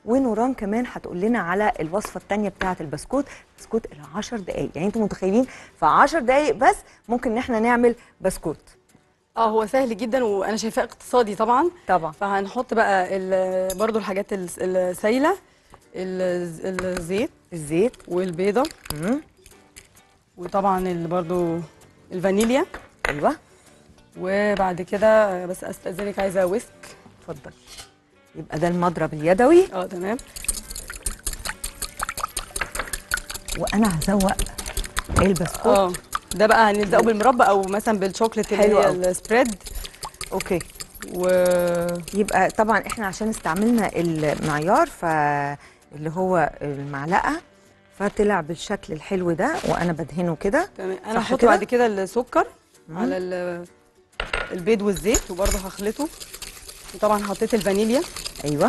ونوران كمان هتقول لنا على الوصفه الثانيه بتاعه البسكوت بسكوت ال 10 دقائق يعني انتوا متخيلين في 10 دقائق بس ممكن ان احنا نعمل بسكوت اه هو سهل جدا وانا شايفاه اقتصادي طبعا طبعا فهنحط بقى ال- برضو الحاجات الس- السايله ال- الزيت الزيت والبيضه مم. وطبعا ال- برضو الفانيليا ايوه وبعد كده بس استاذنك عايزه ويسك اتفضل يبقى ده المضرب اليدوي اه تمام وانا هزوق البسكوت اه ده بقى هنلزقه بالمربى او مثلا بالشوكليت اللي حلو هي أوي. السبريد اوكي و يبقى طبعا احنا عشان استعملنا المعيار فاللي هو المعلقه فطلع بالشكل الحلو ده وانا بدهنه كده تمام انا صح هحط كده؟ بعد كده السكر مم. على ال- البيض والزيت وبرضه هخلطه وطبعا حطيت الفانيليا ايوه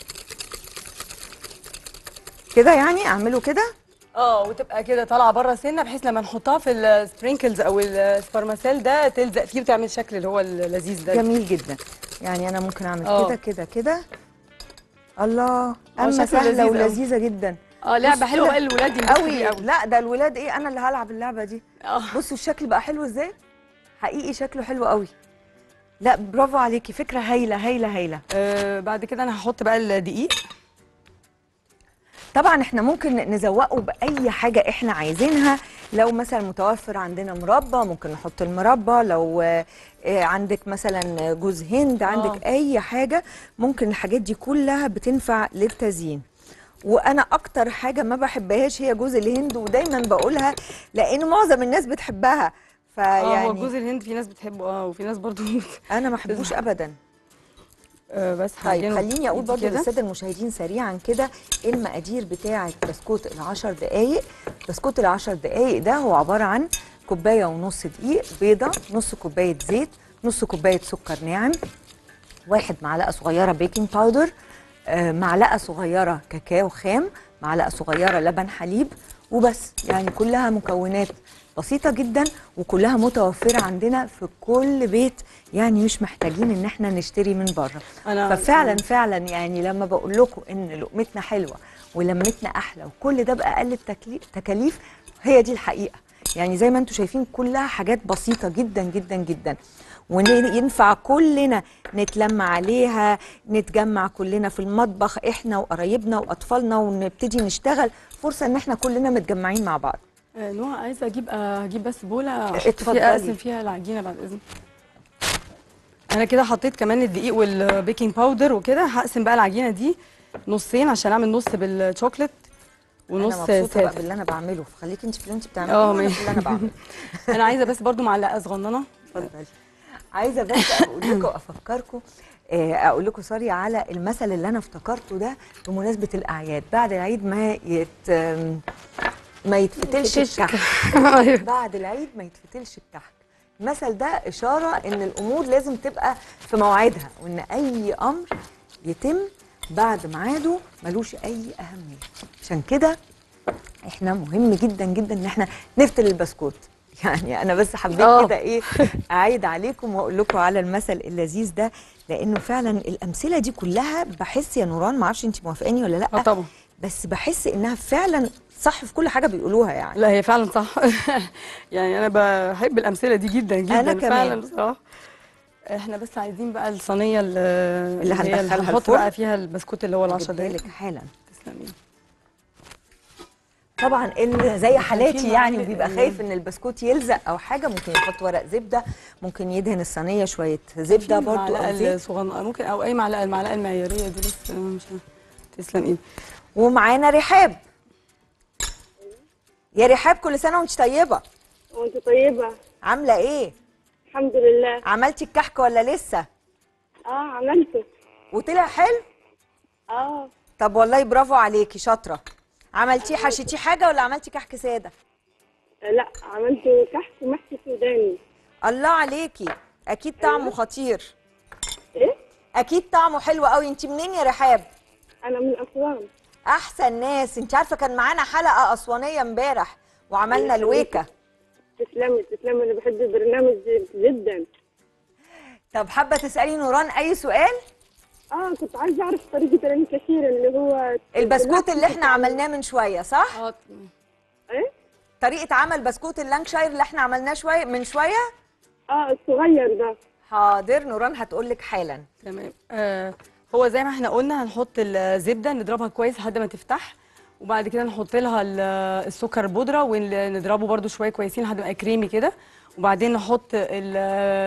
كده يعني اعمله كده اه وتبقى كده طالعه بره سنه بحيث لما نحطها في السبرينكلز او السبارماسيل ده تلزق فيه وتعمل الشكل اللي هو اللذيذ ده جميل جدا يعني انا ممكن اعمل آه. كده كده كده الله اما شكله سهله لذيذ أوي. ولذيذه جدا اه لعبه بص حلوه كده بقى الولاد ينبسطوا قوي بيها قوي لا ده الولاد ايه انا اللي هلعب اللعبه دي اه بصوا الشكل بقى حلو ازاي حقيقي شكله حلو قوي لا برافو عليكي فكره هايله هايله هايله آه، بعد كده انا هحط بقى الدقيق طبعا احنا ممكن نزوقه باي حاجه احنا عايزينها لو مثلا متوفر عندنا مربى ممكن نحط المربى لو آه، آه، عندك مثلا جوز هند عندك آه. اي حاجه ممكن الحاجات دي كلها بتنفع للتزيين وانا اكتر حاجه ما بحبهاش هي جوز الهند ودايما بقولها لان معظم الناس بتحبها اه هو جوز فيعني الهند في ناس بتحبه اه وفي ناس برضو انا ما بحبوش ابدا آه، بس طيب هعجنه خليني اقول بإيدي برضو كده. للساده المشاهدين سريعا كده المقادير بتاعه بسكوت العشر دقائق بسكوت العشر دقائق ده هو عباره عن كوبايه ونص دقيق بيضه نص كوبايه زيت نص كوبايه سكر ناعم واحد معلقه صغيره بيكنج باودر آه، معلقه صغيره كاكاو خام معلقه صغيره لبن حليب وبس يعني كلها مكونات بسيطه جدا وكلها متوفره عندنا في كل بيت يعني مش محتاجين ان احنا نشتري من بره انا ففعلا فعلا يعني لما بقول لكم ان لقمتنا حلوه ولمتنا احلى وكل ده باقل التكليف تكاليف هي دي الحقيقه يعني زي ما انتم شايفين كلها حاجات بسيطه جدا جدا جدا وينفع كلنا نتلم عليها نتجمع كلنا في المطبخ احنا وقرايبنا واطفالنا ونبتدي نشتغل فرصه ان احنا كلنا متجمعين مع بعض آه، نوع عايزه اجيب آه، اجيب بس بوله أحط اتفضلي. فيها اقسم فيها العجينه بعد اذنك انا كده حطيت كمان الدقيق والبيكنج باودر وكده هقسم بقى العجينه دي نصين عشان اعمل نص بالشوكليت ونص انا مبسوطه بقى ساده باللي انا بعمله فخليكي انت في اللي انت بتعمليه اه وأنا ماشي. في اللي انا بعمله انا عايزه بس برضو معلقه صغننه اتفضلي عايزه بس اقول لكم افكركم آه، اقول لكم سوري على المثل اللي انا افتكرته ده بمناسبه الاعياد بعد العيد ما يت آم، ما يتفتلش الكحك بعد العيد ما يتفتلش الكحك المثل ده اشاره ان الامور لازم تبقى في مواعيدها وان اي امر يتم بعد ميعاده ملوش اي اهميه عشان كده احنا مهم جدا جدا ان احنا نفتل البسكوت يعني انا بس حبيت آه. كده ايه اعيد عليكم واقول لكم على المثل اللذيذ ده لانه فعلا الامثله دي كلها بحس يا نوران ما اعرفش انت موافقاني ولا لا اه طبعا بس بحس انها فعلا صح في كل حاجه بيقولوها يعني لا هي فعلا صح يعني انا بحب الامثله دي جدا جدا أنا كمان. فعلا بصراحه احنا بس عايزين بقى الصينيه اللي, اللي هي هندخلها هنحط الفرن. بقى فيها البسكوت اللي هو ال10 هجيبها دقايق لك حالا تسلمي طبعا اللي زي حالاتي في يعني معلقة بيبقى إيه؟ خايف ان البسكوت يلزق او حاجه ممكن يحط ورق زبده ممكن يدهن الصينيه شويه زبده برضو او معلقه زيت الصغننه ممكن او اي معلقه المعلقه المعياريه دي لسه مش تسلم ايدي ومعانا رحاب يا رحاب كل سنه وانت طيبه وانت طيبة عامله ايه الحمد لله عملتي الكحك ولا لسه اه عملته وطلع حلو اه طب والله برافو عليكي شاطره عملتيه حشيتيه حاجه ولا عملتي كحك ساده لا عملته كحك محشي سوداني الله عليكي اكيد طعمه خطير ايه اكيد طعمه حلو قوي انت منين يا رحاب انا من اسوان احسن ناس انت عارفه كان معانا حلقه اسوانيه امبارح وعملنا الويكه تسلمي تسلمي انا بحب البرنامج جدا طب حابه تسالي نوران اي سؤال اه كنت عايزه اعرف طريقه الانكسير اللي هو البسكوت اللي احنا عملناه من شويه صح اه ايه طريقه عمل بسكوت اللانكشاير اللي احنا عملناه شويه من شويه اه الصغير ده حاضر نوران هتقول لك حالا تمام آه هو زي ما احنا قلنا هنحط الزبده نضربها كويس لحد ما تفتح وبعد كده نحط لها ال- السكر البودره ونضربه برده شويه كويسين لحد ما يبقى كريمي كده وبعدين نحط ال-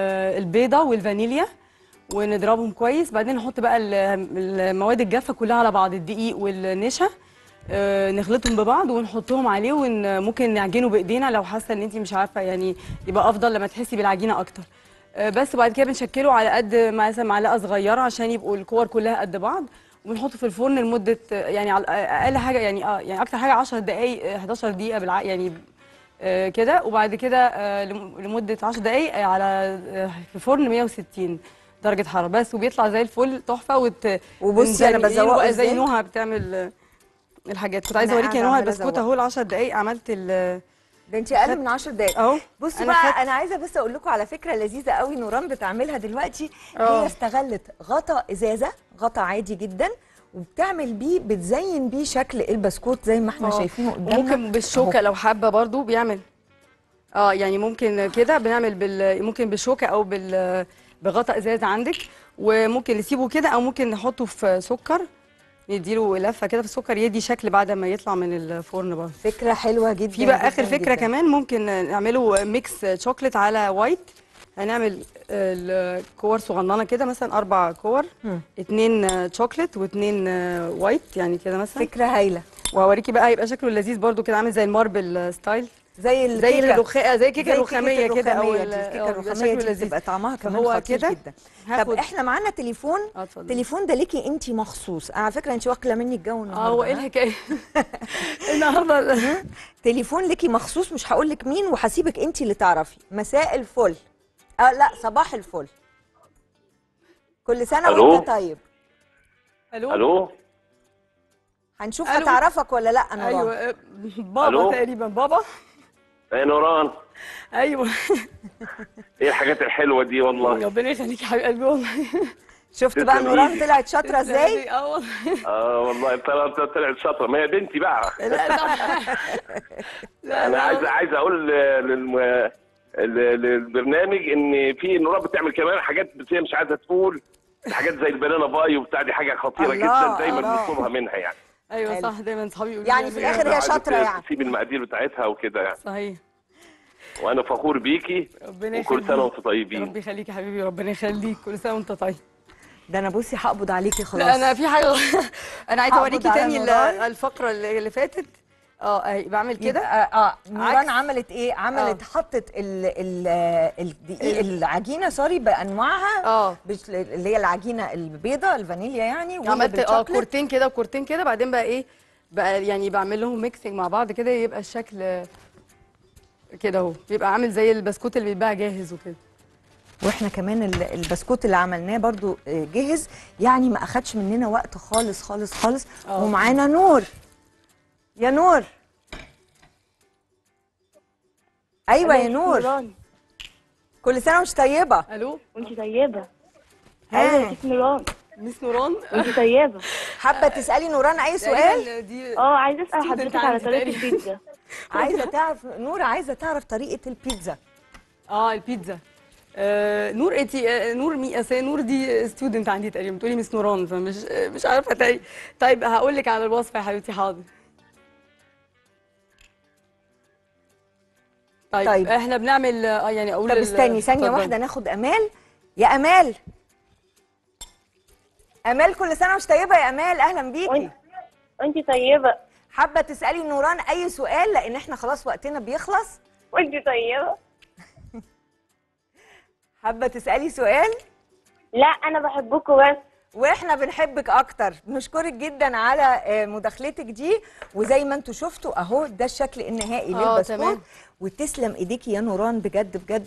البيضه والفانيليا ونضربهم كويس بعدين نحط بقى ال- المواد الجافه كلها على بعض الدقيق والنشا آه، نخلطهم ببعض ونحطهم عليه وممكن نعجنه بايدينا لو حاسه ان انت مش عارفه يعني يبقى افضل لما تحسي بالعجينه اكتر آه، بس بعد كده بنشكله على قد مثلا معلقه صغيره عشان يبقوا الكور كلها قد بعض وبنحطه في الفرن لمده آه، يعني على اقل حاجه يعني اه يعني اكتر حاجه 10 دقائق آه، 11 دقيقه بالع يعني آه، كده وبعد كده آه، لم- لمده 10 دقائق آه، على آه، في فرن 160 درجه حراره بس وبيطلع زي الفل تحفه وت وبصي أنا يعني إيه، بزوقه زي إزاي؟ نوها بتعمل آه، الحاجات كنت أنا عايزه اوريكي قاعدة يا نوها عمالة البسكوت أزوق. اهو ال 10 دقائق عملت ال ده انت اقل من 10 دقايق اهو بصي أنا بقى خدت- انا عايزه بس اقول لكم على فكره لذيذه قوي نوران بتعملها دلوقتي اه. هي استغلت غطا ازازه غطا عادي جدا وبتعمل بيه بتزين بيه شكل البسكوت زي ما احنا اه. شايفينه قدامنا وممكن بالشوكه لو حابه برضو بيعمل اه يعني ممكن كده بنعمل بال ممكن بالشوكه او بال بغطاء ازاز عندك وممكن نسيبه كده او ممكن نحطه في سكر نديله لفه كده في السكر يدي شكل بعد ما يطلع من الفرن برضه فكره حلوه جدا في بقى اخر جداً فكره جداً. كمان ممكن نعمله ميكس شوكليت على وايت هنعمل الكور صغننه كده مثلا اربع كور مم. اتنين شوكليت واتنين وايت يعني كده مثلا فكره هايله وهوريكي بقى هيبقى شكله لذيذ برضو كده عامل زي الماربل ستايل زي الكيكه زي الرخاء زي كيكه زي الرخاميه كده او الرخامية ال- دي، الكيكه آه، بيبقى الرخاميه شكله دي لذيذ بتبقى طعمها كمان فهو خطير كده جدا طب هاخد احنا معانا تليفون اه اتفضل التليفون ده ليكي انت مخصوص على فكره انت واكله مني الجو النهارده اه هو ايه ها؟ الحكايه النهارده تليفون ليكي مخصوص مش هقول لك مين وهسيبك انت اللي تعرفي مساء الفل اه لا صباح الفل كل سنه ألو؟ وانت طيب الو الو هنشوف ألو؟ هتعرفك ولا لا نوران ايوه آه، بابا ألو؟ تقريبا بابا يا نوران ايوه ايه الحاجات الحلوه دي والله ربنا يخليك يا حبيب قلبي والله شفت بقى تسلم نوران إيدك. طلعت شاطره ازاي اه والله اه والله طلعت طلعت شاطره ما هي بنتي بقى لا طبعا لا انا لا. عايز عايز اقول للم... ل- للبرنامج ان في نوران بتعمل كمان حاجات بس هي مش عايزه تقول حاجات زي البنانا باي وبتاع دي حاجه خطيره الله، جدا دايما الله. بنطلبها منها يعني ايوه حلو. صح دايما صحابي يقولوا يعني لي في يا الآخر بنات. هي عايزة شاطرة يعني. تسيب المقادير بتاعتها وكده يعني صحيح وانا فخور بيكي ربنا وكل سنه يخليك وانتم طيبين ربي يخليك يا حبيبي ربنا يخليك كل سنه وانت طيب ده انا بصي هقبض عليكي خلاص لا انا في حاجه انا عايزه هقبض اوريكي على تاني ال- نوران. الفقره اللي اللي فاتت اه اهي بعمل كده يبقى اه نوران عكس. عملت ايه عملت آه. حطت ال ال الدقيق العجينه سوري بانواعها اه بش- اللي هي العجينه البيضاء الفانيليا يعني واللي عملت اه بالشوكليت. كورتين كده وكورتين كده بعدين بقى ايه بقى يعني بعمل لهم ميكسنج مع بعض كده يبقى الشكل كده اهو يبقى عامل زي البسكوت اللي بيتباع جاهز وكده واحنا كمان ال- البسكوت اللي عملناه برضو آه، جهز يعني ما اخدش مننا وقت خالص خالص خالص آه. ومعانا نور يا نور ايوه يا نور نوران كل سنه وانت طيبه الو وانت طيبه ها. ايوه اسمي نوران ميس نوران وانت طيبه حابه تسالي نوران اي سؤال تقريباً دي اه عايزه اسال Student حضرتك على عندي طريقه تقريباً. البيتزا عايزه تعرف نور عايزه تعرف طريقه البيتزا اه البيتزا آه نور انت آه نور مي أصل هي نور دي ستودنت عندي تقريبا بتقولي مس نوران فمش آه مش عارفه تقريبا طيب هقول لك على الوصفه يا حبيبتي حاضر طيب, طيب. طيب. احنا بنعمل اه يعني اقول طب ال- استني ثانيه اتفضلي. واحده ناخد امال يا امال امال كل سنه وانت طيبه يا امال اهلا بيكي وانت وانت طيبه حابه تسالي نوران اي سؤال لان احنا خلاص وقتنا بيخلص وانت طيبه حابه تسالي سؤال لا انا بحبكم بس واحنا بنحبك اكتر بنشكرك جدا على آه، مداخلتك دي وزي ما انتم شفتوا اهو ده الشكل النهائي آه، للبسكوت تمام. وتسلم ايديكي يا نوران بجد بجد